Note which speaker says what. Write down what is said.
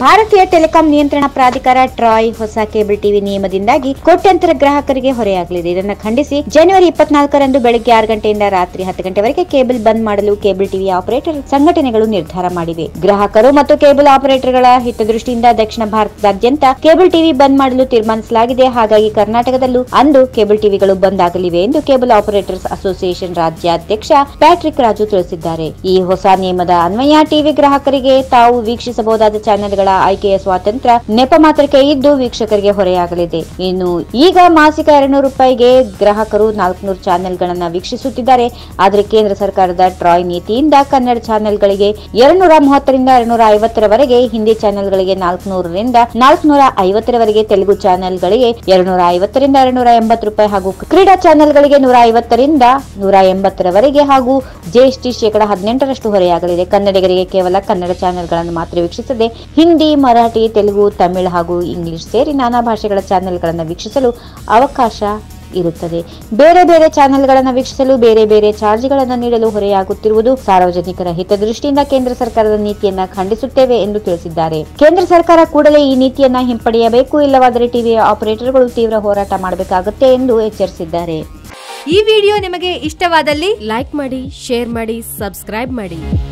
Speaker 1: ಭಾರತೀಯ ಟೆಲಿಕಾಂ ನಿಯಂತ್ರಣ ಪ್ರಾಧಿಕಾರ ಟ್ರಾಯ್ ಹೊಸ ಕೇಬಲ್ ಟಿವಿ ನಿಯಮದಿಂದಾಗಿ ಕೋಟ್ಯಾಂತರ ಗ್ರಾಹಕರಿಗೆ ಹೊರೆಯಾಗಲಿದೆ ಇದನ್ನು ಖಂಡಿಸಿ ಜನವರಿ ಇಪ್ಪತ್ನಾಲ್ಕರಂದು ಬೆಳಗ್ಗೆ ಆರು ಗಂಟೆಯಿಂದ ರಾತ್ರಿ ಹತ್ತು ಗಂಟೆವರೆಗೆ ಕೇಬಲ್ ಬಂದ್ ಮಾಡಲು ಕೇಬಲ್ ಟಿವಿ ಆಪರೇಟರ್ ಸಂಘಟನೆಗಳು ನಿರ್ಧಾರ ಮಾಡಿವೆ ಗ್ರಾಹಕರು ಮತ್ತು ಕೇಬಲ್ ಆಪರೇಟರ್ಗಳ ಹಿತದೃಷ್ಟಿಯಿಂದ ದಕ್ಷಿಣ ಭಾರತದಾದ್ಯಂತ ಕೇಬಲ್ ಟಿವಿ ಬಂದ್ ಮಾಡಲು ತೀರ್ಮಾನಿಸಲಾಗಿದೆ ಹಾಗಾಗಿ ಕರ್ನಾಟಕದಲ್ಲೂ ಅಂದು ಕೇಬಲ್ ಟಿವಿಗಳು ಬಂದ್ ಆಗಲಿವೆ ಎಂದು ಕೇಬಲ್ ಆಪರೇಟರ್ಸ್ ಅಸೋಸಿಯೇಷನ್ ರಾಜ್ಯಾಧ್ಯಕ್ಷ ಪ್ಯಾಟ್ರಿಕ್ ರಾಜು ತಿಳಿಸಿದ್ದಾರೆ ಈ ಹೊಸ ನಿಯಮದ ಅನ್ವಯ ಟಿವಿ ಗ್ರಾಹಕರಿಗೆ ತಾವು ವೀಕ್ಷಿಸಬಹುದಾದ ಚಾನೆಲ್ಗಳ ಆಯ್ಕೆಯ ಸ್ವಾತಂತ್ರ್ಯ ನೆಪ ಮಾತ್ರಕ್ಕೆ ಇದ್ದು ವೀಕ್ಷಕರಿಗೆ ಹೊರೆಯಾಗಲಿದೆ ಇನ್ನು ಈಗ ಮಾಸಿಕ ಎರಡ್ನೂರು ರೂಪಾಯಿಗೆ ಗ್ರಾಹಕರು ನಾಲ್ಕುನೂರು ಚಾನೆಲ್ಗಳನ್ನ ವೀಕ್ಷಿಸುತ್ತಿದ್ದಾರೆ ಆದರೆ ಕೇಂದ್ರ ಸರ್ಕಾರದ ಟ್ರಾಯ್ ನೀತಿಯಿಂದ ಕನ್ನಡ ಚಾನೆಲ್ಗಳಿಗೆ ಎರಡ್ನೂರ ಮೂವತ್ತರಿಂದ ಎರಡ್ನೂರ ಐವತ್ತರವರೆಗೆ ಹಿಂದಿ ಚಾನೆಲ್ಗಳಿಗೆ ನಾಲ್ಕುನೂರರಿಂದ ನಾಲ್ಕುನೂರ ಐವತ್ತರವರೆಗೆ ತೆಲುಗು ಚಾನೆಲ್ಗಳಿಗೆ ಎರಡ್ನೂರ ಐವತ್ತರಿಂದ ಎರಡ್ನೂರ ಎಂಬತ್ತು ರೂಪಾಯಿ ಹಾಗೂ ಕ್ರೀಡಾ ಚಾನೆಲ್ಗಳಿಗೆ ನೂರ ಐವತ್ತರಿಂದ ನೂರ ಎಂಬತ್ತರವರೆಗೆ ಹಾಗೂ ಜಿಎಸ್ಟಿ ಶೇಕಡ ಹದಿನೆಂಟರಷ್ಟು ಹೊರೆಯಾಗಲಿದೆ ಕನ್ನಡಿಗರಿಗೆ ಕೇವಲ ಕನ್ನಡ ಚಾನೆಲ್ಗಳನ್ನು ಮಾತ್ರ ವೀಕ್ಷಿಸದೆ ಹಿಂದಿ ಮರಾಠಿ ತೆಲುಗು ತಮಿಳು ಹಾಗೂ ಇಂಗ್ಲಿಷ್ ಸೇರಿ ನಾನಾ ಭಾಷೆಗಳ ಚಾನೆಲ್ಗಳನ್ನು ವೀಕ್ಷಿಸಲು ಅವಕಾಶ ಇರುತ್ತದೆ ಬೇರೆ ಬೇರೆ ಚಾನೆಲ್ಗಳನ್ನು ವೀಕ್ಷಿಸಲು ಬೇರೆ ಬೇರೆ ಚಾರ್ಜ್ಗಳನ್ನು ನೀಡಲು ಹೊರೆಯಾಗುತ್ತಿರುವುದು ಸಾರ್ವಜನಿಕರ ಹಿತದೃಷ್ಟಿಯಿಂದ ಕೇಂದ್ರ ಸರ್ಕಾರದ ನೀತಿಯನ್ನ ಖಂಡಿಸುತ್ತೇವೆ ಎಂದು ತಿಳಿಸಿದ್ದಾರೆ ಕೇಂದ್ರ ಸರ್ಕಾರ ಕೂಡಲೇ ಈ ನೀತಿಯನ್ನ ಹಿಂಪಡೆಯಬೇಕು ಇಲ್ಲವಾದರೆ ಟಿವಿ ಆಪರೇಟರ್ಗಳು ತೀವ್ರ ಹೋರಾಟ ಮಾಡಬೇಕಾಗುತ್ತೆ ಎಂದು ಎಚ್ಚರಿಸಿದ್ದಾರೆ
Speaker 2: ಈ ವಿಡಿಯೋ ನಿಮಗೆ ಇಷ್ಟವಾದಲ್ಲಿ
Speaker 3: ಲೈಕ್ ಮಾಡಿ ಶೇರ್ ಮಾಡಿ ಸಬ್ಸ್ಕ್ರೈಬ್ ಮಾಡಿ